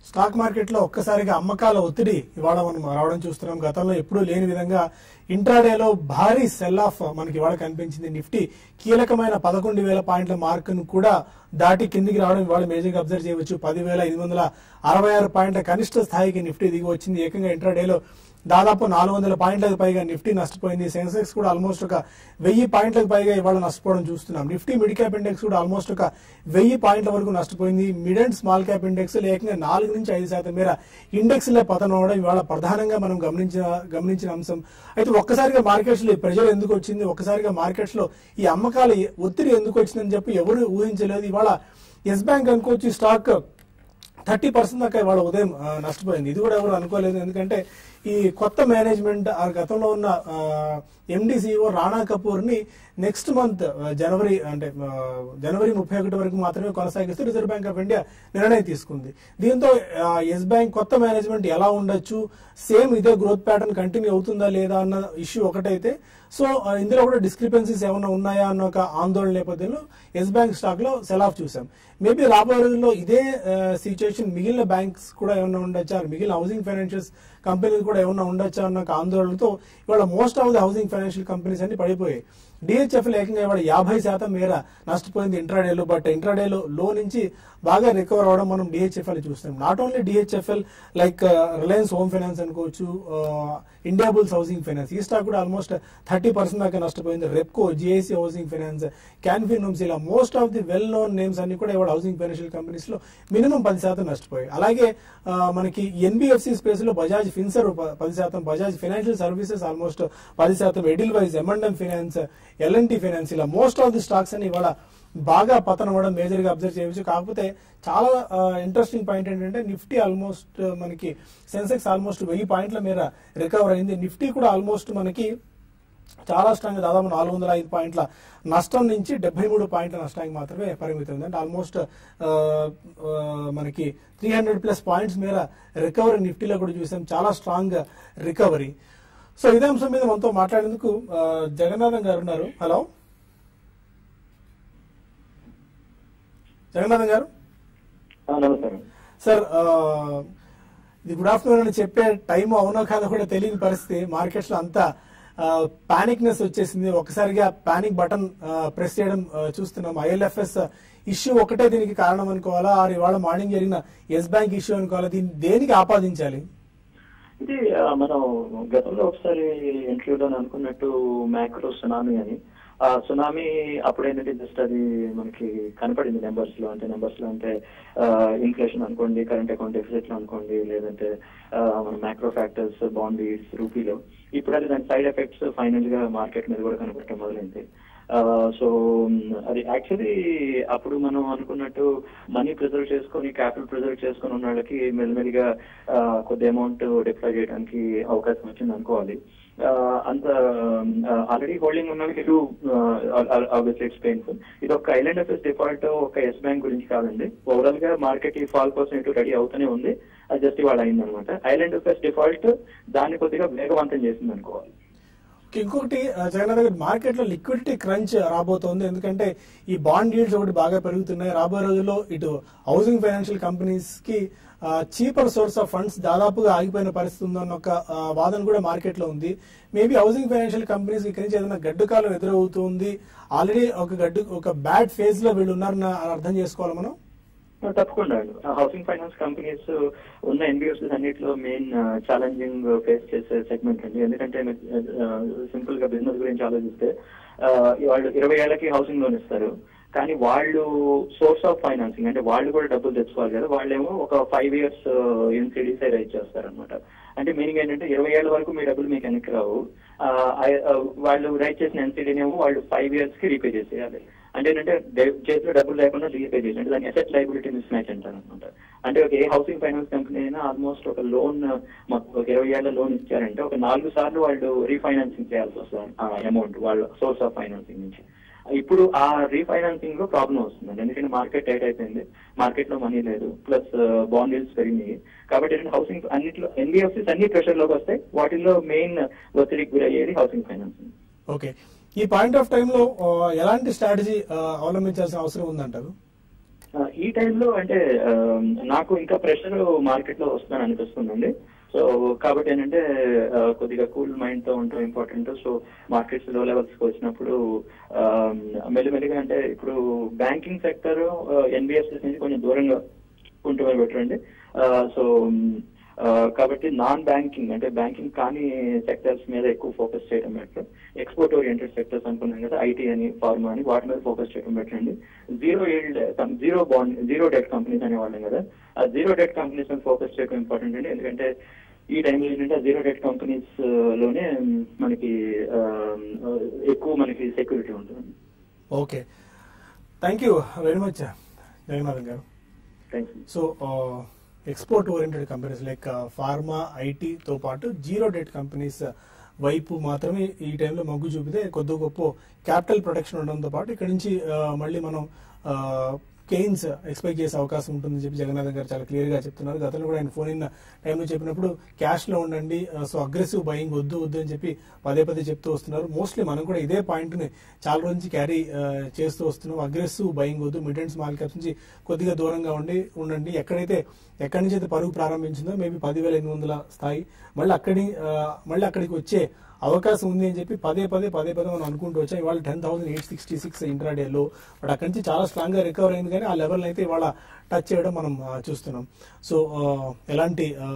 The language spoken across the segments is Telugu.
స్టాక్ మార్కెట్ లో ఒక్కసారిగా అమ్మకాల ఒత్తిడి ఇవాళ మనం రావడం చూస్తున్నాం గతంలో ఎప్పుడూ లేని విధంగా ఇంట్రాడేలో భారీ సెల్ ఆఫ్ మనకి ఇవాళ కనిపించింది నిఫ్టీ కీలకమైన పదకొండు వేల పాయింట్ల మార్కును కూడా దాటి కిందికి రావడం ఇవాళ మేజర్గా అబ్జర్వ్ చేయవచ్చు పదివేల ఎనిమిది వందల అరవై ఆరు పాయింట్ల కనిష్ట స్థాయికి నిఫ్టీ దిగి వచ్చింది ఏకంగా ఇంట్రాడేలో దాదాపు నాలుగు వందల పాయింట్లకు పైగా నిఫ్టీ నష్టపోయింది సెన్సెక్స్ కూడా ఆల్మోస్ట్ ఒక వెయ్యి పాయింట్లకు పైగా ఇవాళ నష్టపోవడం చూస్తున్నాం నిఫ్టీ మిడ్ క్యాప్ ఇండెక్స్ కూడా ఆల్మోస్ట్ ఒక వెయ్యి పాయింట్ల వరకు నష్టపోయింది mid and small cap index ఏకంగా నాలుగు నుంచి ఐదు శాతం మేర ఇండెక్స్ లో పతనం అవడం ఇవాళ ప్రధానంగా మనం గమనించిన గమనించిన అంశం అయితే ఒక్కసారిగా మార్కెట్స్ లో ఈ ప్రెజర్ ఎందుకు వచ్చింది ఒక్కసారిగా మార్కెట్స్ లో ఈ అమ్మకాల ఒత్తిడి ఎందుకు వచ్చిందని చెప్పి ఎవరు ఊహించలేదు ఇవాళ ఎస్ బ్యాంక్ అనుకోవచ్చు ఈ స్టాక్ థర్టీ పర్సెంట్ దాకా ఇవాళ ఉదయం ఆ, నష్టపోయింది ఇది కూడా ఎవరు అనుకోలేదు ఎందుకంటే ఈ కొత్త మేనేజ్మెంట్ ఆ గతంలో ఉన్న ఎండి సిఇఓ రాణా కపూర్ ని నెక్స్ట్ మంత్ జనవరి అంటే ఆ, జనవరి ముప్పై ఒకటి వరకు మాత్రమే కొనసాగిస్తూ రిజర్వ్ బ్యాంక్ ఆఫ్ ఇండియా నిర్ణయం తీసుకుంది దీంతో ఎస్ బ్యాంక్ కొత్త మేనేజ్మెంట్ ఎలా ఉండొచ్చు సేమ్ ఇదే గ్రోత్ ప్యాటర్న్ కంటిన్యూ అవుతుందా లేదా అన్న ఇష్యూ ఒకటైతే సో ఆ, ఇందులో కూడా డిస్క్రిపెన్సీస్ ఏమైనా ఉన్నాయా అన్న ఒక ఆందోళన నేపథ్యంలో ఎస్ బ్యాంక్ స్టాక్ లో సెల్ ఆఫ్ చూసాం మేబీ రాబోయే రోజుల్లో ఇదే సిచ్యుయేషన్ మిగిలిన బ్యాంక్స్ కూడా ఏమైనా ఉండొచ్చా మిగిలిన హౌసింగ్ ఫైనాన్షియల్స్ కంపెనీలు కూడా ఏమైనా ఉండొచ్చా అన్న ఒక ఆందోళనతో ఇవాళ most of the housing financial companies అన్ని పడిపోయాయి డిహెచ్ఎఫ్ ఏకంగా ఇవాళ యాభై శాతం మేర నష్టపోయింది ఇంట్రాడేలో బట్ ఇంట్రాడేలో లో నుంచి బాగా రికవర్ అవడం మనం డిహెచ్ఎఫ్ఎల్ చూస్తాం not only DHFL like Reliance home finance అనుకోవచ్చు ఇండియా బుల్స్ హౌసింగ్ ఫైనాన్స్ ఈ స్టాక్ కూడా ఆల్మోస్ట్ థర్టీ పర్సెంట్ దాకా నష్టపోయింది Repco GIC housing finance Canfin homes ఇలా most of the well known names అన్ని కూడా ఇవాళ హౌసింగ్ ఫైనాన్షియల్ కంపెనీస్ లో మినిమం పది శాతం నష్టపోయాయి అలాగే ఆ, మనకి ఎన్బిఎఫ్సి స్పేస్ లో బజాజ్ ఫిన్సర్ ప- పది శాతం బజాజ్ ఫైనాన్షియల్ సర్వీసెస్ ఆల్మోస్ట్ పది శాతం Edelweiss M and M finance L and T finance ఇలా మోస్ట్ ఆఫ్ ది స్టాక్స్ అని ఇవాళ బాగా పతనం అవ్వడం మేజర్ గా అబ్జర్వ్ చేయవచ్చు కాకపోతే చాలా ఇంట్రెస్టింగ్ పాయింట్ ఏంటంటే నిఫ్టీ ఆల్మోస్ట్ మనకి సెన్సెక్స్ ఆల్మోస్ట్ వెయ్యి పాయింట్ల మేర రికవర్ అయింది నిఫ్టీ కూడా ఆల్మోస్ట్ మనకి చాలా స్ట్రాంగ్ దాదాపు నాలుగు వందల ఐదు పాయింట్ల నష్టం నుంచి డెబ్బై మూడు పాయింట్ల నష్టానికి మాత్రమే పరిమితం అంటే ఆల్మోస్ట్ మనకి త్రీ హండ్రెడ్ ప్లస్ పాయింట్స్ మేర రికవరీ నిఫ్టీలో కూడా చూసాం చాలా స్ట్రాంగ్ రికవరీ సో ఇదే అంశం మీద మనతో మాట్లాడేందుకు ఆ, జగన్నాథం గారు ఉన్నారు హలో జగన్నాథం గారు ఆ, నమస్తే సార్ ఆ, ఇది గుడ్ ఆఫ్టర్నూన్ అని చెప్పే టైం అవునో కాదో కూడా తెలియని పరిస్థితి మార్కెట్స్ లో అంతా పానిక్నెస్ వచ్చేసింది ఒకసారిగా పానిక్ బటన్ ప్రెస్ చేయడం ఆ, చూస్తున్నాం ఐఎల్ఎఫ్ఎస్ ఇష్యూ ఒకటే దీనికి కారణం అనుకోవాలా ఆర్ ఇవాళ మార్నింగ్ జరిగిన ఎస్ బ్యాంక్ ఇష్యూ అనుకోవాలా దీన్ని దేనికి ఆపాదించాలి ఇది ఆ, మనం గతంలో ఒకసారి ఇంటర్వ్యూలో అనుకున్నట్టు మ్యాక్రో సునామీ అని ఆ సునామీ అప్పుడేంటంటే జస్ట్ అది మనకి కనపడింది నెంబర్స్ లో అంటే నెంబర్స్ లో అంటే ఇన్ఫ్లేషన్ అనుకోండి కరెంట్ అకౌంట్ డెఫిసిట్ లో అనుకోండి లేదంటే ఆ, మన మ్యాక్రో ఫ్యాక్టర్స్ బాండీస్ రూపీలో ఇప్పుడు అది దాని సైడ్ ఎఫెక్ట్స్ ఫైనల్ గా మార్కెట్ మీద కూడా కనపడటం మొదలైంది సో అది యాక్చువల్లీ అప్పుడు మనం అనుకున్నట్టు మనీ ప్రిజర్వ్ చేసుకొని క్యాపిటల్ ప్రిజర్వ్ చేసుకొని ఉన్న వాళ్ళకి మెల్లిమెల్లిగా ఆ, కొద్ది అమౌంట్ డిప్లాయ్ చేయడానికి అవకాశం వచ్చింది అనుకోవాలి ఆ, అంత ఆల్రెడీ హోల్డింగ్ ఉన్న వాళ్ళకి ఆబ్వియస్లీ ఇట్స్ పెయిన్ఫుల్ ఇది ఒక ఐలాండ్ ఆఫీస్ డిఫాల్ట్ ఒక ఎస్ బ్యాంక్ గురించి కాదండి ఓవరాల్ గా మార్కెట్ ఈ ఫాల్ కోసం ఇటు రెడీ అవుతూనే ఉంది అది జస్ట్ ఇవాళ అయింది అనమాట ఐలాండ్ ఆఫీస్ డిఫాల్ట్ దాన్ని కొద్దిగా వేగవంతం చేసింది అనుకోవాలి ఇంకొకటి ఆ, జగన్నాథ్ గారు మార్కెట్ లో లిక్విడిటీ క్రంచ్ రాబోతోంది ఎందుకంటే ఈ బాండ్ డీల్స్ ఒకటి బాగా పెరుగుతున్నాయి రాబోయే రోజుల్లో ఇటు హౌసింగ్ ఫైనాన్షియల్ కంపెనీస్ కి చీపర్ సోర్స్ ఆఫ్ ఫండ్స్ దాదాపుగా ఆగిపోయిన పరిస్థితి ఉందన్న ఒక ఆ, వాదన కూడా మార్కెట్ లో ఉంది మేబీ హౌసింగ్ ఫైనాన్షియల్ కంపెనీస్ ఇక్కడి నుంచి ఏదైనా గడ్డు కాలం ఎదురవుతుంది ఆల్రెడీ ఒక గడ్డు ఒక బ్యాడ్ ఫేజ్ లో వీళ్ళు ఉన్నారని అర్థం చేసుకోవాలి మనం తప్పకుండా అండి హౌసింగ్ ఫైనాన్స్ కంపెనీస్ ఉన్న ఎన్బిఎఫ్సిస్ అన్నిటిలో మెయిన్ ఛాలెంజింగ్ ఫేస్ చేసే సెగ్మెంట్ అండి ఎందుకంటే సింపుల్ గా బిజినెస్ గురించి ఆలోచిస్తే ఆ, వాళ్ళు ఇరవై ఏళ్ళకి హౌసింగ్ లోన్ ఇస్తారు కానీ వాళ్ళు సోర్స్ ఆఫ్ ఫైనాన్సింగ్ అంటే వాళ్ళు కూడా డబ్బులు తెచ్చుకోవాలి కదా వాళ్ళేమో ఒక ఫైవ్ ఇయర్స్ ఎన్సీడీసీ రైట్ చేస్తారనమాట అంటే మీనింగ్ ఏంటంటే ఇరవై ఏళ్ళ వరకు మీ డబ్బులు మీకు వెనక్కి రావు ఆ, ఆ- ఆ, వాళ్ళు రైట్ చేసిన ఎన్సీడీనేమో వాళ్ళు ఫైవ్ ఇయర్స్ కి రీపే చేసేయాలి అంటే ఏంటంటే డే- చేతిలో డబ్బులు లేకుండా రీపే చేసి అంటే దాన్ని అసెట్ లైబిలిటీ మిస్ మ్యాచ్ అంటారు అనమాట అంటే ఒక ఏ హౌసింగ్ ఫైనాన్స్ కంపెనీ అయినా ఆల్మోస్ట్ ఒక లోన్ ఒక ఇరవై ఏళ్ళ లోన్ ఇచ్చారంటే ఒక నాలుగు సార్లు వాళ్ళు రీఫైనాన్సింగ్ చేయాల్సి వస్తుంది ఆ అమౌంట్ వాళ్ళ సోర్స్ ఆఫ్ ఫైనాన్సింగ్ నుంచి ఇప్పుడు ఆ రీఫైనాన్సింగ్ లో ప్రాబ్లం వస్తుంది ఎందుకంటే మార్కెట్ టైట్ అయిపోయింది మార్కెట్ లో మనీ లేదు ప్లస్ బాండ్ డీల్స్ పెరిగినాయి కాబట్టి ఏంటంటే హౌసింగ్ అన్నిట్లో ఎన్బిఎఫ్సిస్ అన్ని ప్రెషర్ లోకి వస్తాయి వాటిల్లో మెయిన్ ఒత్తిడికి గురయ్యేది హౌసింగ్ ఫైనాన్సింగ్ ఓకే ఈ పాయింట్ ఆఫ్ టైంలో ఎలాంటి స్ట్రాటజీ అవలంబించాల్సిన అవసరం ఉందంటారు ఆ, ఈ టైంలో అంటే ఆ, నాకు ఇంకా ప్రెషర్ మార్కెట్ లో వస్తుందని అనిపిస్తుందండి సో కాబట్టి ఏంటంటే ఆ, కొద్దిగా కూల్ మైండ్ తో ఉండటం ఇంపార్టెంట్ సో మార్కెట్స్ లో లెవెల్స్ కి వచ్చినప్పుడు ఆ, మెల్లిమెల్లిగా అంటే ఇప్పుడు బ్యాంకింగ్ సెక్టర్ ఎన్బిఎఫ్సిస్ నుంచి కొంచెం దూరంగా ఉంటే బెటర్ అండి సో ఆ, కాబట్టి నాన్ బ్యాంకింగ్ అంటే బ్యాంకింగ్ కాని సెక్టర్స్ మీద ఎక్కువ ఫోకస్ చేయడం బెటర్ ఎక్స్పోర్ట్ ఓరియంటెడ్ సెక్టర్స్ అనుకున్నాం కదా ఐటీ అని ఫార్మా అని వాటి మీద ఫోకస్ చేయడం బెటర్ అండి zero yield zero bond zero debt companies అనేవాళ్ళం కదా ఆ జీరో డెట్ కంపెనీస్ మీద ఫోకస్ చేయడం ఇంపార్టెంట్ అండి ఎందుకంటే ఈ టైంలో ఏంటంటే జీరో డెట్ కంపెనీస్ లోనే మనకి ఆ, ఎక్కువ మనకి సెక్యూరిటీ ఉంటుంది okay thank you very much Jagannathan గారు thanks so export oriented companies like pharma ఐటీతో పాటు జీరో డెట్ కంపెనీస్ వైపు మాత్రమే ఈ టైంలో మొగ్గు చూపితే కొద్ది గొప్ప క్యాపిటల్ ప్రొటెక్షన్ ఉండడంతో పాటు ఇక్కడ నుంచి ఆ, మళ్ళీ మనం గెయిన్స్ ఎక్స్పెక్ట్ చేసే అవకాశం ఉంటుందని చెప్పి జగన్నాథన్ గారు చాలా క్లియర్ గా చెప్తున్నారు గతంలో కూడా ఆయన ఫోన్ ఇన్ టైంలో చెప్పినప్పుడు క్యాష్ లో ఉండండి సో అగ్రెసివ్ బయింగ్ వద్దు వద్దు అని చెప్పి పదే పదే చెప్తూ వస్తున్నారు మోస్ట్లీ మనం కూడా ఇదే పాయింట్ ని చాలా రోజు నుంచి క్యారీ చేస్తూ వస్తున్నాం అగ్రెసివ్ బయింగ్ వద్దు మిడ్ అండ్ స్మాల్ క్యాప్స్ నుంచి కొద్దిగా దూరంగా ఉండి ఉండండి ఎక్కడైతే ఎక్కడి నుంచి అయితే పరుగు ప్రారంభించిందో మేబీ పదివేల ఎనిమిది వందల స్థాయి మళ్ళీ అక్కడి ఆ, మళ్ళీ అక్కడికి వచ్చే అవకాశం ఉంది అని చెప్పి పదే పదే పదే పదే మనం అనుకుంటూ వచ్చాం ఇవాళ ten thousand eight sixty six ఇంట్రాడేలో బట్ అక్కడి నుంచి చాలా స్ట్రాంగ్ గా రికవర్ అయింది కానీ ఆ లెవెల్ అయితే ఇవాళ టచ్ చేయడం మనం ఆ, చూస్తున్నాం సో ఆ, ఎలాంటి ఆ,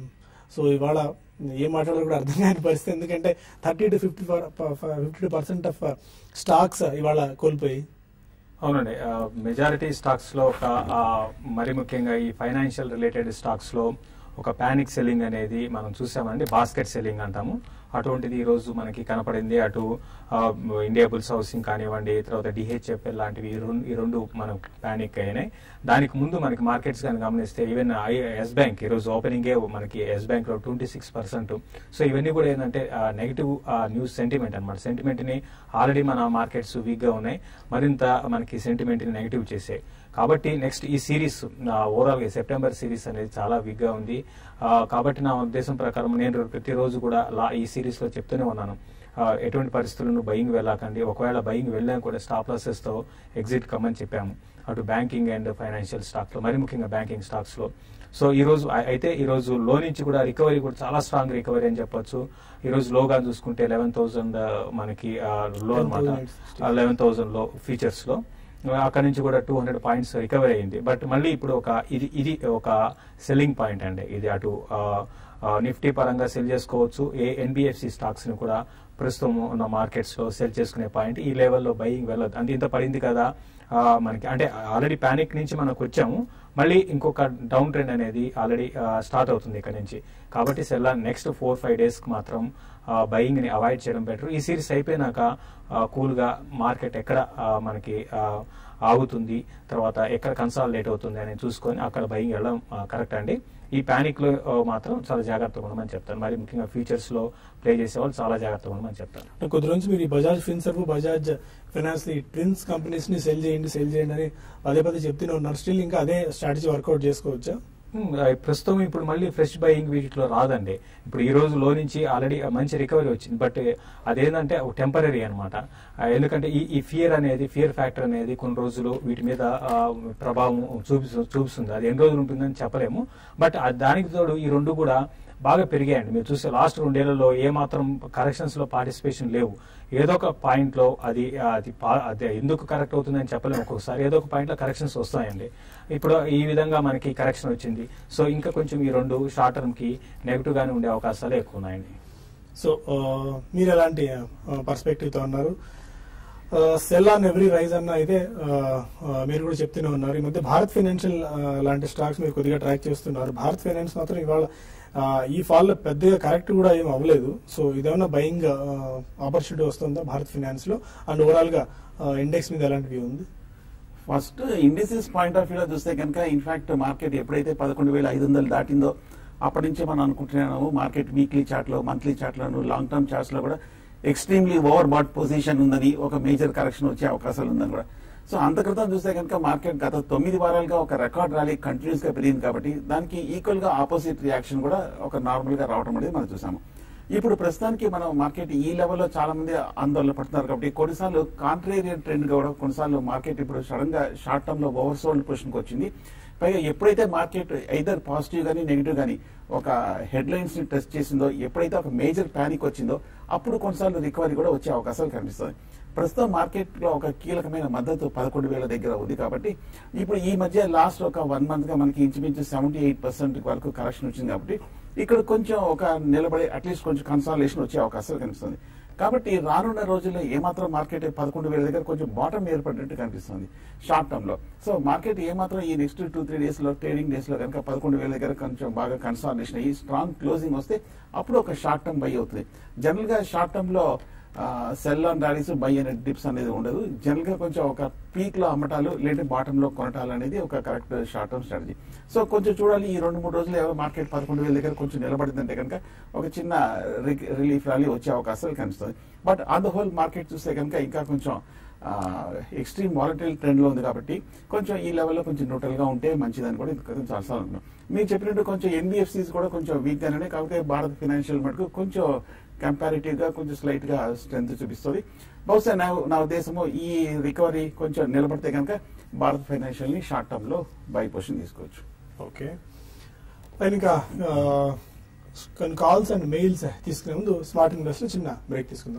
సో ఇవాళ ఏం మాట్లాడాలో కూడా అర్థం కాని పరిస్థితి ఎందుకంటే thirty to fifty fifty percent of stocks ఇవాళ కోల్పోయి అవునండి మెజారిటీ స్టాక్స్ లో ఒక ఆ, మరి ముఖ్యంగా ఈ ఫైనాన్షియల్ రిలేటెడ్ స్టాక్స్ లో ఒక పానిక్ సెల్లింగ్ అనేది మనం చూసామండి బాస్కెట్ సెల్లింగ్ అంటాము అటువంటిది ఈ రోజు మనకి కనపడింది అటు ఆ, ఇండియా బుల్స్ హౌసింగ్ కానివ్వండి తర్వాత డిహెచ్ఎఫ్ఎల్ లాంటివి ఈ రెండు ఈ రెండు మనం పానిక్ అయినాయి దానికి ముందు మనకి మార్కెట్స్ కానీ గమనిస్తే ఈవెన్ ఎస్ బ్యాంక్ ఈ రోజు ఓపెనింగే మనకి ఎస్ బ్యాంక్ లో ట్వంటీ సిక్స్ పర్సెంట్ సో ఇవన్నీ కూడా ఏంటంటే నెగిటివ్ న్యూస్ సెంటిమెంట్ అనమాట సెంటిమెంట్ ని ఆల్రెడీ మన మార్కెట్స్ వీక్ గా ఉన్నాయి మరింత మనకి సెంటిమెంట్ ని నెగిటివ్ చేసాయి కాబట్టి నెక్స్ట్ ఈ సిరీస్ ఓవరాల్ గా సెప్టెంబర్ సిరీస్ అనేది చాలా వీక్ గా ఉంది ఆ, కాబట్టి నా ఉద్దేశం ప్రకారం నేను ప్రతిరోజు కూడా లా ఈ సిరీస్ లో చెప్తూనే ఉన్నాను ఆ, ఎటువంటి పరిస్థితులను బయింగ్ వెళ్ళకండి ఒకవేళ బయింగ్ వెళ్ళాం కూడా స్టాప్ లాసెస్ తో ఎగ్జిట్ కమ్మని చెప్పాము అటు బ్యాంకింగ్ అండ్ ఫైనాన్షియల్ స్టాక్స్ లో మరి ముఖ్యంగా బ్యాంకింగ్ స్టాక్స్ లో సో ఈ రోజు అ- అయితే ఈ రోజు లో నుంచి కూడా రికవరీ కూడా చాలా స్ట్రాంగ్ రికవరీ అని చెప్పొచ్చు ఈ రోజు లోగా చూసుకుంటే లెవెన్ థౌసండ్ మనకి లో అనమాట 11,860. లెవెన్ థౌసండ్ లో ఫీచర్స్ లో అక్కడ నుంచి కూడా టూ హండ్రెడ్ పాయింట్స్ రికవరీ అయింది బట్ మళ్ళీ ఇప్పుడు ఒక ఇది ఇది ఒక సెల్లింగ్ పాయింట్ అండి ఇది అటు నిఫ్టీ పరంగా సెల్ చేసుకోవచ్చు ఏ ఎన్బిఎఫ్సి స్టాక్స్ ని కూడా ప్రస్తుతం ఉన్న మార్కెట్స్ లో సెల్ చేసుకునే పాయింట్ ఈ లెవెల్లో బయింగ్ వెళ్ళదు అంటే ఇంత పడింది కదా ఆ, మనకి అంటే ఆల్రెడీ పానిక్ నుంచి మనకు వచ్చాము మళ్ళీ ఇంకొక డౌన్ ట్రెండ్ అనేది ఆల్రెడీ స్టార్ట్ అవుతుంది ఇక్కడ నుంచి కాబట్టి sell next four five days కి మాత్రం బయింగ్ ని అవాయిడ్ చేయడం బెటర్ ఈ సిరీస్ అయిపోయినాక కూల్ గా మార్కెట్ ఎక్కడ ఆ, మనకి ఆ, ఆగుతుంది తర్వాత ఎక్కడ కన్సాలిడేట్ అవుతుంది అని చూసుకొని అక్కడ బయింగ్ వెళ్ళడం కరెక్ట్ అండి ఈ పానిక్ లో ఆ, మాత్రం చాలా జాగ్రత్తగా ఉండమని చెప్తాను మరి ముఖ్యంగా ఫ్యూచర్స్ లో ప్లే చేసే వాళ్ళు చాలా జాగ్రత్తగా ఉండమని చెప్తాను అంటే కొద్ది రోజు మీరు ఈ బజాజ్ ఫిన్సర్వ్ బజాజ్ ఫైనాన్స్ ఈ ట్విన్స్ కంపెనీస్ ని సెల్ చేయండి సెల్ చేయండి అని పదే పదే చెప్తూనే ఉన్నారు స్టిల్ ఇంకా అదే స్ట్రాటజీ వర్కౌట్ చేసుకోవచ్చా ఉమ్, ఆ, ప్రస్తుతం ఇప్పుడు మళ్ళీ ఫ్రెష్ బయింగ్ వీటిలో రాదండి ఇప్పుడు ఈ రోజు లో నుంచి ఆల్రెడీ మంచి రికవరీ వచ్చింది బట్ అదేంటంటే టెంపరీ అనమాట ఎందుకంటే ఈ ఈ ఫియర్ అనేది ఫియర్ ఫ్యాక్టర్ అనేది కొన్ని రోజులు వీటి మీద ఆ, ప్రభావం చూపిస్తు చూపిస్తుంది అది ఎన్ని రోజులు ఉంటుందని చెప్పలేము బట్ ఆ దానికి తోడు ఈ రెండు కూడా బాగా పెరిగాయండి మీరు చూస్తే లాస్ట్ రెండేళ్లలో ఏ మాత్రం కరెక్షన్స్ లో పార్టిసిపేషన్ లేవు ఏదో ఒక పాయింట్ లో అది ఆ, అది పా- అది ఎందుకు కరెక్ట్ అవుతుందని చెప్పలేము ఒక్కొక్కసారి ఏదో ఒక పాయింట్ లో కరెక్షన్స్ వస్తాయండి ఇప్పుడు ఈ విధంగా మనకి కరెక్షన్ వచ్చింది సో ఇంకా కొంచెం ఈ రెండు షార్ట్ టర్మ్ కి నెగిటివ్ గానే ఉండే అవకాశాలు ఎక్కువ ఉన్నాయండి సో ఆ, మీరు ఎలాంటి పర్స్పెక్టివ్ తో ఉన్నారు సెల్ ఆన్ ఎవ్రీ రైజ్ అన్న అయితే ఆ, ఆ, మీరు కూడా చెప్తూనే ఉన్నారు ఈ మధ్య భారత్ ఫైనాన్షియల్ లాంటి స్టాక్స్ మీరు కొద్దిగా ట్రాక్ చేస్తున్నారు భారత్ ఫైనాన్స్ మాత్రం ఇవాళ ఆ, ఈ ఫాల్ లో పెద్దగా కరెక్ట్ కూడా ఏం అవ్వలేదు సో ఇదేమన్నా బయింగ్ ఆపర్చునిటీ వస్తుందా భారత్ ఫైనాన్స్ లో అండ్ ఓవరాల్ గా ఇండెక్స్ మీద ఎలాంటి వ్యూ ఉంది ఫస్ట్ ఇండిసెస్ పాయింట్ ఆఫ్ వ్యూలో చూస్తే కనుక ఇన్ఫాక్ట్ మార్కెట్ ఎప్పుడైతే పదకొండు వేల ఐదు వందలు దాటిందో అప్పటి నుంచి మనం అనుకుంటున్నాము మార్కెట్ వీక్లీ చార్ట్ లో మంత్లీ చార్ట్ లోను లాంగ్ టర్మ్ చార్ట్స్ లో కూడా ఎక్స్ట్రీమ్లీ ఓవర్ బాట్ పొజిషన్ ఉందని ఒక మేజర్ కరెక్షన్ వచ్చే అవకాశాలు ఉందని కూడా సో అంత క్రితం చూస్తే కనుక మార్కెట్ గత తొమ్మిది వారాలుగా ఒక రికార్డ్ ర్యాలీ కంటిన్యూస్ గా పెరిగింది కాబట్టి దానికి ఈక్వల్ గా ఆపోజిట్ రియాక్షన్ కూడా ఒక నార్మల్ గా రావడం అనేది మనం చూసాము ఇప్పుడు ప్రస్తుతానికి మనం మార్కెట్ ఈ లెవెల్లో చాలా మంది ఆందోళన పడుతున్నారు కాబట్టి కొన్నిసార్లు కాంట్రేరియన్ ట్రెండ్ కూడా కొన్నిసార్లు మార్కెట్ ఇప్పుడు సడన్ గా షార్ట్ టర్మ్ లో ఓవర్ సోల్డ్ పొజిషన్ కి వచ్చింది పైగా ఎప్పుడైతే మార్కెట్ ఐదర్ పాజిటివ్ గానీ నెగిటివ్ గానీ ఒక హెడ్ లైన్స్ ని టెస్ట్ చేసిందో ఎప్పుడైతే ఒక మేజర్ ప్యానిక్ వచ్చిందో అప్పుడు కొన్నిసార్లు రికవరీ కూడా వచ్చే అవకాశాలు కనిపిస్తుంది ప్రస్తుతం మార్కెట్ లో ఒక కీలకమైన మద్దతు పదకొండు వేల దగ్గర ఉంది కాబట్టి ఇప్పుడు ఈ మధ్య లాస్ట్ ఒక వన్ మంత్ గా మనకి ఇంచుమించు సెవెంటీ ఎయిట్ పర్సెంట్ వరకు కరెక్షన్ వచ్చింది కాబట్టి ఇక్కడ కొంచెం ఒక నిలబడి అట్లీస్ట్ కొంచెం కన్సాలేషన్ వచ్చే అవకాశాలు కనిపిస్తుంది కాబట్టి రానున్న రోజుల్లో ఏమాత్రం మార్కెట్ పదకొండు వేల దగ్గర కొంచెం బాటం ఏర్పడినట్టు కనిపిస్తుంది షార్ట్ టర్మ్ లో సో మార్కెట్ ఏమాత్రం ఈ నెక్స్ట్ టూ త్రీ డేస్ లో ట్రేడింగ్ డేస్ లో కనుక పదకొండు వేల దగ్గర కొంచెం బాగా కన్సాలేషన్ అయ్యి స్ట్రాంగ్ క్లోజింగ్ వస్తే అప్పుడు ఒక షార్ట్ టర్మ్ బై అవుతుంది జనరల్ గా షార్ట్ టర్మ్ లో సెల్ అండ్ ర్యాలీస్ బై అనే డిప్స్ అనేది ఉండదు జనరల్ గా కొంచెం ఒక పీక్ లో అమ్మటాలు లేదా బాటమ్ లో కొనటాలు అనేది ఒక correct short term strategy so కొంచెం చూడాలి ఈ రెండు మూడు రోజులు ఎవరు మార్కెట్ పదకొండు వేల దగ్గర కొంచెం నిలబడిందంటే కనుక ఒక చిన్న రిలీఫ్ ర్యాలీ వచ్చే అవకాశాలు కనిపిస్తుంది but on the whole market చూస్తే కనుక ఇంకా కొంచెం ఎక్స్ట్రీమ్ వాలటైల్ ట్రెండ్ లో ఉంది కాబట్టి కొంచెం ఈ లెవెల్లో కొంచెం న్యూట్రల్ గా ఉంటే మంచిదని కూడా కొంచెం చాలా అనుకున్నాం మీరు చెప్పినట్టు కొంచెం ఎన్బిఎఫ్సిస్ కూడా కొంచెం వీక్ గానే కాకపోతే భారత్ ఫైనాన్షియల్ మటుకు కొంచెం కంపారిటివ్ గా కొంచెం స్లైట్ గా స్ట్రెంత్ చూపిస్తుంది బహుశా నా నా ఉద్దేశము ఈ రికవరీ కొంచెం నిలబడితే కనుక భారత్ ఫైనాన్షియల్ ని షార్ట్ టర్మ్ లో బై పొజిషన్ తీసుకోవచ్చు ఓకే అండ్ ఇంకా ఆ, కొన్ని కాల్స్ అండ్ మెయిల్స్ తీసుకునే ముందు స్మార్ట్ ఇన్వెస్ట్ చిన్న బ్రేక్ తీసుకుందాం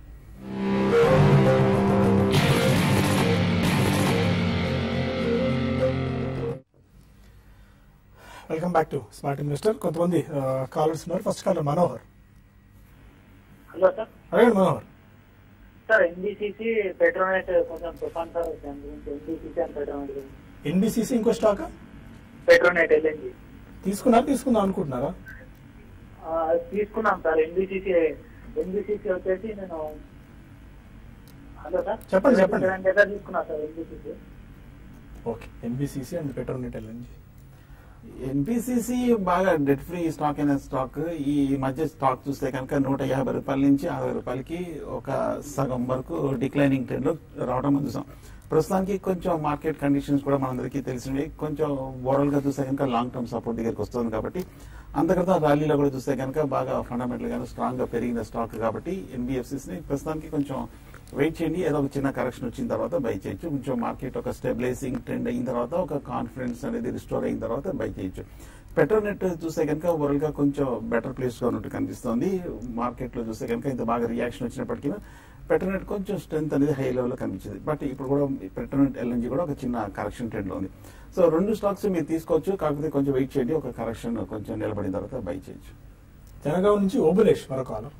welcome back to smart investor కొంతమంది కాలర్స్ ఉన్నారు first caller Manohar hello sir అడగండి మనోహర్ సార్ ఎన్బిసిసి పెట్రోనెట్ కొంచెం చెప్పండి సార్ దాని గురించి ఎన్బిసిసి అండ్ పెట్రోనెట్ గురించి ఎన్బిసిసి ఇంకో స్టాక్ పెట్రోనెట్ ఎల్ఎన్జి తీసుకున్నారా తీసుకుందాం అనుకుంటున్నారా తీసుకున్నాం సార్ ఎన్బిసిసి ఎన్బిసిసి వచ్చేసి నేను హలో సార్ చెప్పండి, చెప్పండి. ఎక్కడ తీసుకున్నా sir NBCC okay NBCC and Petronet LNG NPCC బాగా డెట్ ఫ్రీ స్టాక్ అయిన స్టాక్ ఈ మధ్య స్టాక్ చూస్తే కనుక నూట యాభై రూపాయల నుంచి అరవై రూపాయలకి ఒక సగం వరకు డిక్లైనింగ్ ట్రెండ్ లో రావడం మనం చూసాం ప్రస్తుతానికి కొంచెం మార్కెట్ కండిషన్స్ కూడా మనందరికీ తెలిసినవి కొంచెం ఓవరాల్ గా చూస్తే కనుక లాంగ్ టర్మ్ సపోర్ట్ దగ్గరికి వస్తుంది కాబట్టి అంతకన్నా ర్యాలీలో కూడా చూస్తే కనుక బాగా ఫండమెంటల్ గా స్ట్రాంగ్ గా పెరిగిన స్టాక్ కాబట్టి ఎన్బిఎఫ్సిస్ ని ప్రస్తుతానికి కొంచెం వెయిట్ చేయండి ఏదో ఒక చిన్న కరెక్షన్ వచ్చిన తర్వాత బై చేయొచ్చు కొంచెం మార్కెట్ ఒక స్టెబిలైజింగ్ ట్రెండ్ అయిన తర్వాత ఒక కాన్ఫిడెన్స్ అనేది రిస్టోర్ అయిన తర్వాత బై చేయొచ్చు పెట్రోనెట్ చూస్తే కనుక ఓవరాల్ గా కొంచెం బెటర్ ప్లేస్ గా ఉన్నట్టు కనిపిస్తుంది మార్కెట్ లో చూస్తే కనుక ఇంత బాగా రియాక్షన్ వచ్చినప్పటికీ పెట్రోనెట్ కొంచెం స్ట్రెంత్ అనేది హై లెవెల్ లో కనిపించింది బట్ ఇప్పుడు కూడా పెట్రోనెట్ ఎల్ఎన్జీ కూడా ఒక చిన్న కరెక్షన్ ట్రెండ్ లో ఉంది సో రెండు స్టాక్స్ మీరు తీసుకోవచ్చు కాకపోతే కొంచెం వెయిట్ చేయండి ఒక కరెక్షన్ కొంచెం నిలబడిన తర్వాత బై చేయొచ్చు జనగాం నుంచి ఓబులేష్ మరో కాలర్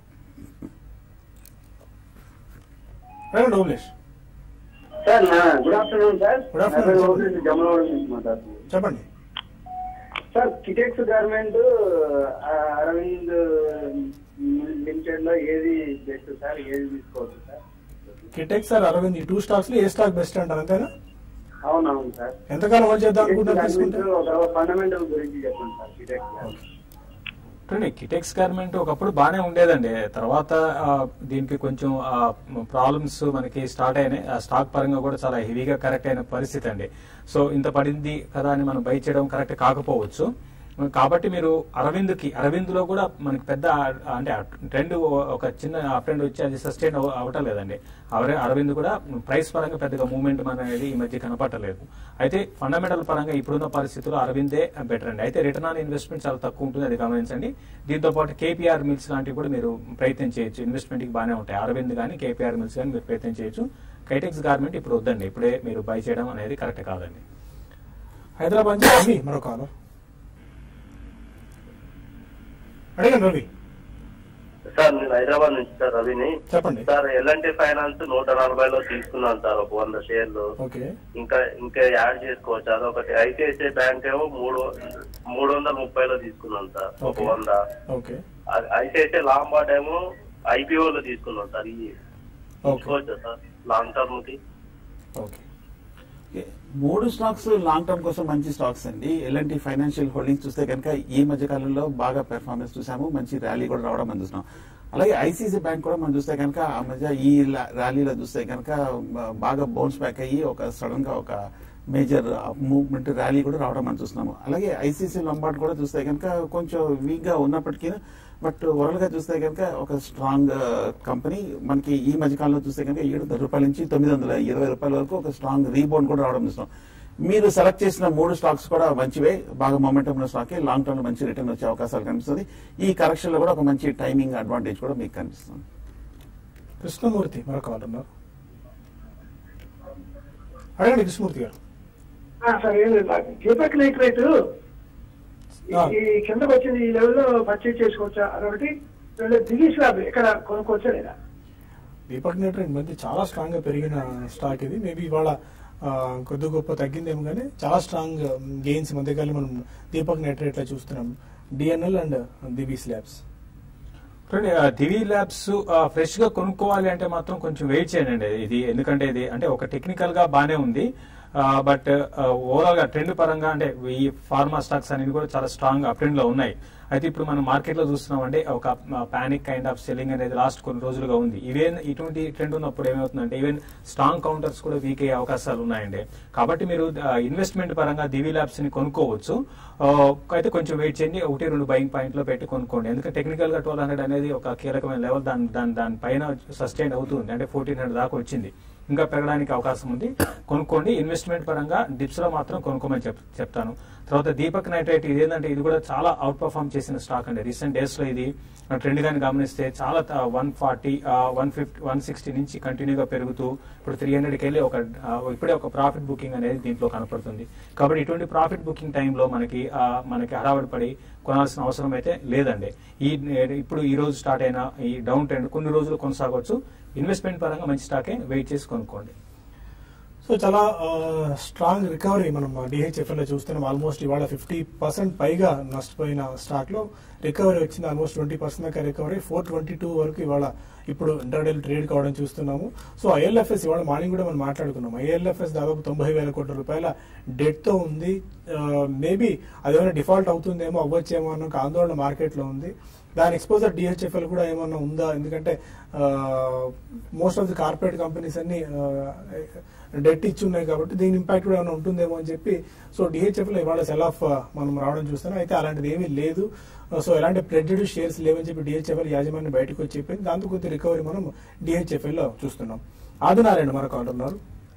అడగండి Obulesh sir good afternoon sir Good afternoon, నా పేరు sir. ఓబులేష్ జమలవాడ నుంచి మాట్లాడుతున్నాను చెప్పండి sir Kitex garment Arvind limited లో ఏది బెస్ట్ సార్ ఏది తీసుకోవచ్చు సార్ కిటెక్ సార్ అరవింద్ ఈ టూ స్టాక్స్ లో ఏ స్టాక్ బెస్ట్ అంటారు అంతేనా అవునవును సార్ ఎంతకాలం హోల్డ్ చేద్దాం కిటెక్స్ అనుకుంటున్నారు గార్మెంట్ తీసుకుంటే ఒక ఫండమెంటల్ గురించి చెప్పండి సార్ కిటెక్స్ గార్మెంట్ చూడండి కిటెక్స్ గార్మెంట్ ఒకప్పుడు బాగానే ఉండేదండి తర్వాత ఆ, దీనికి కొంచెం ప్రాబ్లమ్స్ మనకి స్టార్ట్ అయినాయి ఆ స్టాక్ పరంగా కూడా చాలా హెవీగా కరెక్ట్ అయిన పరిస్థితి అండి సో ఇంత పడింది కదా అని మనం బై చేయడం కరెక్ట్ కాకపోవచ్చు కాబట్టి మీరు అరవింద్ కి అరవింద్ లో కూడా మనకి పెద్ద ఆ- అంటే ట్రెండ్ ఒక చిన్న అప్ ట్రెండ్ వచ్చి అది సస్టైన్ అవటం లేదండి అవరే అరవింద్ కూడా ప్రైస్ పరంగా పెద్దగా మూవ్మెంట్ మన అనేది ఈ మధ్య కనపడలేదు అయితే ఫండమెంటల్ పరంగా ఇప్పుడున్న పరిస్థితుల్లో అరవిందే బెటర్ అండి అయితే రిటర్న్ ఆన్ ఇన్వెస్ట్మెంట్ చాలా తక్కువ ఉంటుంది అది గమనించండి దీంతో పాటు కేపీఆర్ మిల్స్ లాంటివి కూడా మీరు ప్రయత్నం చేయొచ్చు ఇన్వెస్ట్మెంట్ కి బాగానే ఉంటాయి అరవింద్ కానీ కేపీఆర్ మిల్స్ కానీ మీరు ప్రయత్నం చేయొచ్చు కైటెక్స్ గార్మెంట్ ఇప్పుడు వద్దండి ఇప్పుడే మీరు బై చేయడం అనేది కరెక్ట్ కాదండి హైదరాబాద్ నుంచి రవి మరో కాలర్ అడగండి రవి సార్ నేను హైదరాబాద్ నుంచి సార్ రవిని చెప్పండి సార్ ఎల్ఎన్టీ ఫైనాన్స్ నూట నలభైలో తీసుకున్నాను సార్ ఒక వంద షేర్లు ఓకే ఇంకా ఇంకా యాడ్ చేసుకోవచ్చు అదొకటి ఐసిఐసిఐ బ్యాంక్ ఏమో మూడు మూడు వందల ముప్పైలో తీసుకున్నాను సార్ ఒక Okay. వంద ఓకే ఐసిఐసిఐ లాంబార్డ్ ఏమో ఐపీఓలో తీసుకున్నాను సార్ ఈ ఓకే తీసుకోవచ్చా సార్ లాంగ్ టర్మ్ కి ఓకే ఓకే. మూడు స్టాక్స్ లాంగ్ టర్మ్ కోసం మంచి స్టాక్స్ అండి ఎలాంటి ఫైనాన్షియల్ హోల్డింగ్స్ చూస్తే కనుక ఈ మధ్య కాలంలో బాగా పెర్ఫార్మెన్స్ చూసాము మంచి ర్యాలీ కూడా రావడం మనం చూస్తున్నాం అలాగే ఐసీసీ బ్యాంక్ కూడా మనం చూస్తే కనుక ఆ మధ్య ఈ లా- ర్యాలీలో చూస్తే కనుక బ- బాగా బౌన్స్ బ్యాక్ అయ్యి ఒక సడన్ గా ఒక మేజర్ మూవ్మెంట్ ర్యాలీ కూడా రావడం మనం చూస్తున్నాము అలాగే ఐసీసీ లంబార్డ్ కూడా చూస్తే కనుక కొంచెం వీక్ గా ఉన్నప్పటికీ బట్ ఓవరాల్ గా చూస్తే కనుక ఒక స్ట్రాంగ్ కంపెనీ మనకి ఈ మధ్య కాలంలో చూస్తే కనుక ఏడు వందల రూపాయల నుంచి తొమ్మిది వందల ఇరవై రూపాయల వరకు ఒక స్ట్రాంగ్ రీబౌండ్ కూడా రావడం చూస్తున్నాం మీరు సెలెక్ట్ చేసిన మూడు స్టాక్స్ కూడా మంచివే బాగా మొమెంటం ఉన్న స్టాక్ లాంగ్ టర్మ్ లో మంచి రిటర్న్ వచ్చే అవకాశాలు కనిపిస్తుంది ఈ కరెక్షన్ లో కూడా ఒక మంచి టైమింగ్ అడ్వాంటేజ్ కూడా మీకు కనిపిస్తుంది కృష్ణమూర్తి మరొక వాళ్ళు ఉన్నారు అడగండి కృష్ణమూర్తి గారు సార్ ఏం లేదు సార్ దీపక్ నైట్రేట్ ఆ. ఈ కిందకు వచ్చింది ఈ లెవెల్లో పర్చేజ్ చేసుకోవచ్చా అదొకటి రెండు దిగి స్లాబ్ ఎక్కడ కొనుక్కోవచ్చా లేదా దీపక్ నెట్రెంట్ మధ్య చాలా స్ట్రాంగ్ గా పెరిగిన స్టాక్ ఇది మేబీ ఇవాళ ఆ, కొద్ది గొప్ప తగ్గిందేమో కానీ చాలా స్ట్రాంగ్ గెయిన్స్ మధ్యకాలం మనం దీపక్ నెట్రేట్ లో చూస్తున్నాం డిఎన్ఎల్ అండ్ దిబీ స్లాబ్స్ చూడండి ఆ దివి ల్యాబ్స్ ఫ్రెష్ గా కొనుక్కోవాలి అంటే మాత్రం కొంచెం వెయిట్ చేయండి ఇది ఎందుకంటే ఇది అంటే ఒక టెక్నికల్ గా బానే ఉంది బట్ ఓవరాల్ గా ట్రెండ్ పరంగా అంటే ఈ ఫార్మా స్టాక్స్ అనేది కూడా చాలా స్ట్రాంగ్ అప్ ట్రెండ్ లో ఉన్నాయి అయితే ఇప్పుడు మనం మార్కెట్ లో చూస్తున్నాం అంటే ఒక పానిక్ కైండ్ ఆఫ్ సెల్లింగ్ అనేది లాస్ట్ కొన్ని రోజులుగా ఉంది ఈవెన్ ఇటువంటి ట్రెండ్ ఉన్నప్పుడు ఏమవుతుందంటే ఈవెన్ స్ట్రాంగ్ కౌంటర్స్ కూడా వీక్ అయ్యే అవకాశాలు ఉన్నాయండి కాబట్టి మీరు ఇన్వెస్ట్మెంట్ పరంగా దివి ల్యాబ్స్ ని కొనుక్కోవచ్చు ఆ, అయితే కొంచెం వెయిట్ చేయండి ఒకటి రెండు బయింగ్ పాయింట్ లో పెట్టి కొనుక్కోండి ఎందుకంటే టెక్నికల్ గా ట్వెల్వ్ హండ్రెడ్ అనేది ఒక కీలకమైన లెవెల్ దాని దాని దాని పైన సస్టైన్ అవుతుంది అంటే ఫోర్టీన్ హండ్రెడ్ దాకా వచ్చింది ఇంకా పెరగడానికి అవకాశం ఉంది కొనుక్కోండి ఇన్వెస్ట్మెంట్ పరంగా డిప్స్ లో మాత్రం కొనుక్కోమని చెప్ చెప్తాను తర్వాత దీపక్ నైట్రేట్ ఇది ఏంటంటే ఇది కూడా చాలా అవుట్ పర్ఫార్మ్ చేసిన స్టాక్ అండి రీసెంట్ డేస్ లో ఇది ట్రెండ్ గాని గమనిస్తే చాలా one forty one fifty one sixty నుంచి కంటిన్యూగా పెరుగుతూ ఇప్పుడు త్రీ హండ్రెడ్కి వెళ్ళి ఒక ఆ, ఇప్పుడే ఒక ప్రాఫిట్ బుకింగ్ అనేది దీంట్లో కనపడుతుంది కాబట్టి ఇటువంటి ప్రాఫిట్ బుకింగ్ టైంలో మనకి ఆ, మనకి హడావుడి పడి కొనాల్సిన అవసరం అయితే లేదండి ఈ ఇప్పుడు ఈ రోజు స్టార్ట్ అయిన ఈ డౌన్ ట్రెండ్ కొన్ని రోజులు కొనసాగవచ్చు ఇన్వెస్ట్మెంట్ పరంగా మంచి స్టాకే వెయిట్ చేసి కొనుక్కోండి సో చాలా స్ట్రాంగ్ రికవరీ మనం డిహెచ్ఎఫ్ఎల్ లో చూస్తున్నాం ఆల్మోస్ట్ ఇవాళ ఫిఫ్టీ పర్సెంట్ పైగా నష్టపోయిన స్టాక్ లో రికవరీ వచ్చింది ఆల్మోస్ట్ ట్వంటీ పర్సెంట్ దాకా రికవరీ ఫోర్ ట్వంటీ టూ వరకు ఇవాళ ఇప్పుడు ఇంటర్డేల్ ట్రేడ్ కావడం చూస్తున్నాము సో ఐఎల్ఎఫ్ఎస్ ఇవాళ మార్నింగ్ కూడా మనం మాట్లాడుకున్నాం ఐఎల్ఎఫ్ఎస్ దాదాపు తొంభై వేల కోట్ల రూపాయల డెట్ తో ఉంది మేబీ అదేమైనా డిఫాల్ట్ అవుతుందేమో అవ్వచ్చేమో అన్న ఒక ఆందోళన మార్కెట్ లో ఉంది దాని ఎక్స్పోజర్ డిహెచ్ఎఫ్ఎల్ కూడా ఏమన్నా ఉందా ఎందుకంటే most of the corporate companies అన్ని డెట్ ఇచ్చి ఉన్నాయి కాబట్టి దీని ఇంపాక్ట్ కూడా ఏమైనా ఉంటుందేమో అని చెప్పి సో డిహెచ్ఎఫ్ లో ఇవాళ సెల్ ఆఫ్ మనం రావడం చూస్తున్నాం అయితే అలాంటిది ఏమీ లేదు సో ఎలాంటి ప్రెడ్యూడ్ షేర్స్ లేవని చెప్పి డిహెచ్ఎఫ్ఎల్ యాజమాన్యం బయటకు వచ్చి చెప్పింది దాంతో కొద్ది రికవరీ మనం డిహెచ్ఎఫ్ఎల్ లో చూస్తున్నాం ఆదినారాయణ మనకు కాల్ ఉన్నారు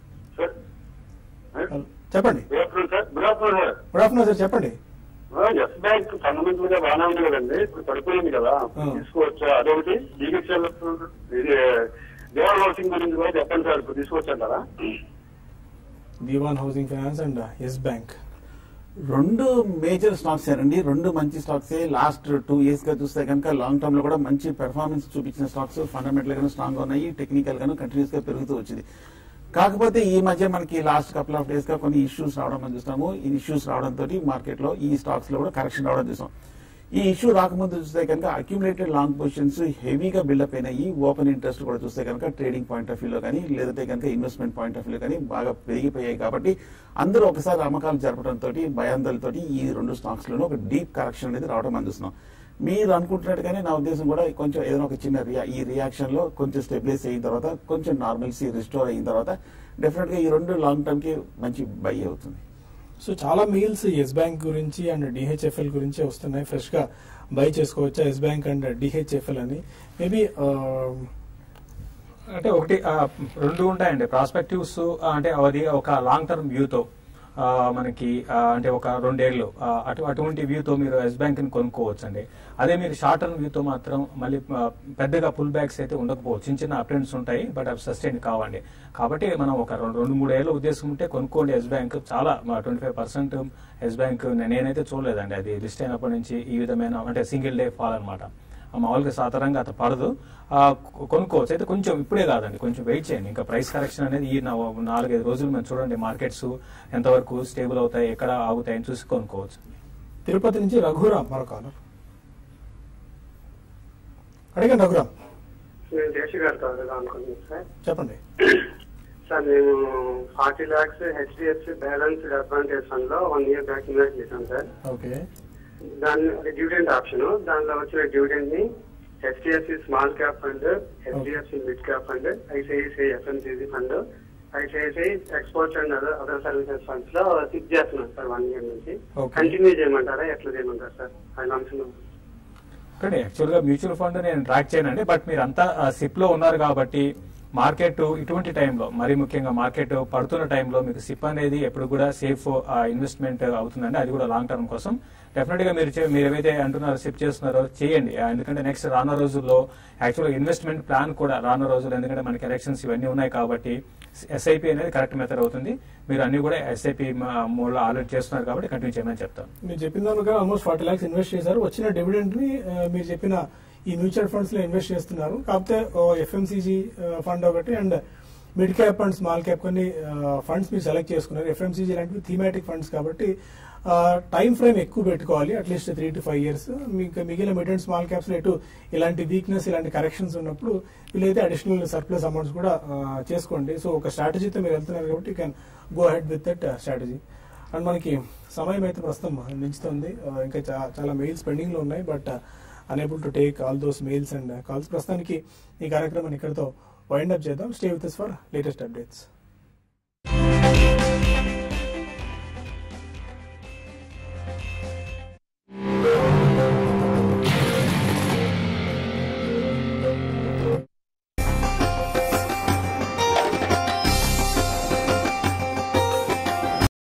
చెప్పండి good afternoon sir good afternoon sir good afternoon sir చెప్పండి ఎస్ బ్యాంక్ ఫండమెంటల్ గా బాగానే ఉంది కదండి ఇప్పుడు పడిపోయింది కదా ఆ. తీసుకోవచ్చా అదొకటి డిహెచ్ఎల్ ఇది దేవర్ హౌసింగ్ గురించి కూడా చెప్పండి సార్ ఇప్పుడు తీసుకోవచ్చంటారా Dewan housing finance and Yes bank రెండు మేజర్ స్టాక్స్ అండి రెండు మంచి స్టాక్స్ లాస్ట్ టూ ఇయర్స్ గా చూస్తే కనుక లాంగ్ టర్మ్ లో కూడా మంచి పెర్ఫార్మెన్స్ చూపించిన స్టాక్స్ ఫండమెంటల్ గాను స్ట్రాంగ్ గా ఉన్నాయి టెక్నికల్ గాను కంటిన్యూస్ గా పెరుగుతూ వచ్చింది కాకపోతే ఈ మధ్య మనకి లాస్ట్ కపుల్ ఆఫ్ డేస్ గా కొన్ని ఇష్యూస్ రావడం మనం చూస్తాము ఈ ఇష్యూస్ రావడం తోటి మార్కెట్ లో ఈ స్టాక్స్ లో కూడా కరెక్షన్ రావడం చూస్తాం ఈ ఇష్యూ రాకముందు చూస్తే కనుక అక్యుములేటెడ్ లాంగ్ పొజిషన్స్ హెవీగా బిల్డప్ అయినాయి ఓపెన్ ఇంట్రెస్ట్ కూడా చూస్తే కనుక ట్రేడింగ్ పాయింట్ ఆఫ్ వ్యూలో కానీ లేదంటే కనుక ఇన్వెస్ట్మెంట్ పాయింట్ ఆఫ్ వ్యూలో కానీ బాగా పెరిగిపోయాయి కాబట్టి అందరూ ఒకసారి అమ్మకాలు జరపడంతో భయాందోళనతో ఈ రెండు స్టాక్స్ లోనూ ఒక డీప్ కరెక్షన్ అనేది రావడం అందిస్తున్నాం మీరు అనుకుంటున్నట్టుగానే నా ఉద్దేశం కూడా కొంచెం ఏదైనా ఒక చిన్న రియా ఈ రియాక్షన్ లో కొంచెం స్టెబిలైజ్ అయిన తర్వాత కొంచెం నార్మల్సీ రిస్టోర్ అయిన తర్వాత డెఫినెట్ గా ఈ రెండు లాంగ్ టర్మ్ కి మంచి బై అవుతుంది సో చాలా మెయిల్స్ ఎస్ బ్యాంక్ గురించి అండ్ డిహెచ్ఎఫ్ఎల్ గురించి వస్తున్నాయి ఫ్రెష్ గా బై చేసుకోవచ్చా ఎస్ బ్యాంక్ అండ్ డిహెచ్ఎఫ్ఎల్ అని మేబీ అంటే ఒకటి ఆ, రెండు ఉంటాయండి ప్రాస్పెక్టివ్స్ అంటే అది ఒక లాంగ్ టర్మ్ వ్యూతో ఆ, మనకి ఆ, అంటే ఒక రెండేళ్లు ఆ, అటు అటువంటి వ్యూతో మీరు ఎస్ బ్యాంక్ ని కొనుక్కోవచ్చు అండి అదే మీరు షార్ట్ టర్మ్ వ్యూతో మాత్రం మళ్ళీ ఆ, పెద్దగా పుల్ బ్యాక్స్ అయితే ఉండకపోవచ్చు చిన్న చిన్న అప్రెంట్స్ ఉంటాయి బట్ అవి సస్టైన్ కావండి కాబట్టి మనం ఒక రెండు రెండు మూడు ఏళ్ళ ఉద్దేశం ఉంటే కొనుక్కోండి ఎస్ బ్యాంక్ చాలా twenty five percent Yes bank నేనైతే చూడలేదండి అది లిస్ట్ అయినప్పటి నుంచి ఈ విధమైన అంటే సింగిల్ డే ఫాల్ అనమాట మామూలుగా సాధారణంగా అత పడదు ఆ, కొ- కొనుక్కోవచ్చు అయితే కొంచెం ఇప్పుడే కాదండి కొంచెం వెయిట్ చేయండి ఇంకా ప్రైస్ కరెక్షన్ అనేది ఈ నా- నాలుగైదు రోజులు మేము చూడండి మార్కెట్స్ ఎంతవరకు స్టేబుల్ అవుతాయి ఎక్కడ ఆగుతాయని చూసి కొనుక్కోవచ్చు తిరుపతి నుంచి రఘురామ్ మరొక కాలర్ అడిగండి రఘురామ్ నేను దేశ గారితో అడగాలి అనుకుంటున్నాను సార్ చెప్పండి సార్ నేను forty lakhs HDFC balanced advantage fund లో వన్ ఇయర్ బ్యాక్ ఇన్వెస్ట్ చేశాను సార్ ఓకే దాని డివిడెండ్ ఆప్షన్ దానిలో వచ్చిన డివిడెండ్ ని HDFC small cap fund HDFC mid cap fund ICICI FMCG fund ICICI exports and other other services funds లో సిప్ చేస్తున్నాను సార్ వన్ ఇయర్ నుంచి Okay. కంటిన్యూ చేయమంటారా ఎట్లా చేయమంటారు సార్ ఫైనాన్స్ ఇక్కడ యాక్చువల్ గా మ్యూచువల్ ఫండ్ నేను ట్రాక్ చేయనండి బట్ మీరు అంతా సిప్ లో ఉన్నారు కాబట్టి మార్కెట్ ఇటువంటి టైంలో మరీ ముఖ్యంగా మార్కెట్ పడుతున్న టైంలో మీకు సిప్ అనేది ఎప్పుడు కూడా సేఫ్ ఇన్వెస్ట్మెంట్ అవుతుందండి అది కూడా లాంగ్ టర్మ్ కోసం డెఫినెట్ గా మీరు చే- మీరు ఏవైతే అంటున్నారో సిప్ చేస్తున్నారో చేయండి ఆ, ఎందుకంటే నెక్స్ట్ రానున్న రోజుల్లో యాక్చువల్ ఇన్వెస్ట్మెంట్ ప్లాన్ కూడా రానున్న రోజుల్లో ఎందుకంటే మనకి ఎలక్షన్స్ ఇవన్నీ ఉన్నాయి కాబట్టి ఎస్ఐపి అనేది కరెక్ట్ మెథడ్ అవుతుంది మీరు అన్ని కూడా ఎస్ఐపి మోడ్ లో ఆల్రెడీ చేస్తున్నారు కాబట్టి కంటిన్యూ చేయమని చెప్తాను మీరు చెప్పిన దానిగా ఆల్మోస్ట్ ఫార్టీ లాక్స్ ఇన్వెస్ట్ చేశారు వచ్చిన డివిడెండ్ ని ఆ, మీరు చెప్పిన ఈ మ్యూచువల్ ఫండ్స్ లో ఇన్వెస్ట్ చేస్తున్నారు కాకపోతే ఎఫ్ఎంసీజీ ఫండ్ ఒకటి and mid cap and small cap కొన్ని ఫండ్స్ మీరు సెలెక్ట్ చేసుకున్నారు ఎఫ్ఎంసీజీ లాంటివి థీమాటిక్ ఫండ్స్ కాబట్టి టైం ఫ్రేమ్ ఎక్కువ పెట్టుకోవాలి at least three to five years మీకు మిగిలిన మిడ్ అండ్ స్మాల్ క్యాప్స్ లో ఎటు ఇలాంటి వీక్నెస్ ఇలాంటి కరెక్షన్స్ ఉన్నప్పుడు వీలైతే అడిషనల్ సర్ప్లస్ అమౌంట్స్ కూడా ఆ, చేసుకోండి సో ఒక స్ట్రాటజీతో మీరు వెళ్తున్నారు కాబట్టి you can go ahead with that strategy and మనకి సమయం అయితే ప్రస్తుతం మించుతుంది ఆ, ఇంకా చా- చాలా మెయిల్స్ పెండింగ్ లో ఉన్నాయి but unable to take all those mails and calls ప్రస్తుతానికి ఈ కార్యక్రమాన్ని ఇక్కడతో వైండ్ అప్ చేద్దాం stay with for latest updates